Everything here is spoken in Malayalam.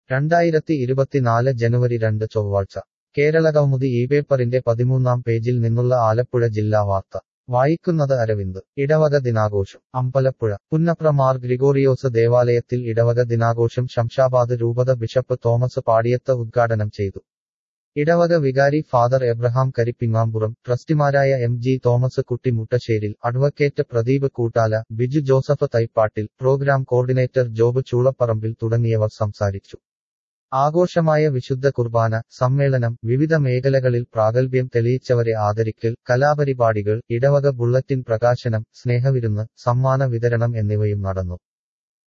രണ്ടായിരത്തി ഇരുപത്തിനാല് ജനുവരി രണ്ട് ചൊവ്വാഴ്ച കേരളകൗമുദി ഈ പേപ്പറിന്റെ പതിമൂന്നാം പേജിൽ നിന്നുള്ള ആലപ്പുഴ ജില്ലാ വാർത്ത വായിക്കുന്നത് അരവിന്ദ് ഇടവക ദിനാഘോഷം അമ്പലപ്പുഴ പുന്നപ്ര മാർ ഗ്രിഗോറിയോസ് ദേവാലയത്തിൽ ഇടവക ദിനാഘോഷം ശംഷാബാദ് രൂപത ബിഷപ്പ് തോമസ് പാടിയത്ത് ഉദ്ഘാടനം ചെയ്തു ഇടവക വികാരി ഫാദർ എബ്രഹാം കരിപ്പിങ്ങാമ്പുറം ട്രസ്റ്റിമാരായ M G Thomas Kutty Muttasseril advocate Pradeep Koottala Biju Joseph Thaipattil program coordinator Job Choolaparambil തുടങ്ങിയവർ സംസാരിച്ചു ആഘോഷമായ വിശുദ്ധ കുർബാന സമ്മേളനം വിവിധ മേഖലകളിൽ പ്രാഗൽഭ്യം തെളിയിച്ചവരെ ആദരിക്കൽ കലാപരിപാടികൾ ഇടവക ബുള്ളറ്റിൻ പ്രകാശനം സ്നേഹവിരുന്ന് സമ്മാന വിതരണം എന്നിവയും നടന്നു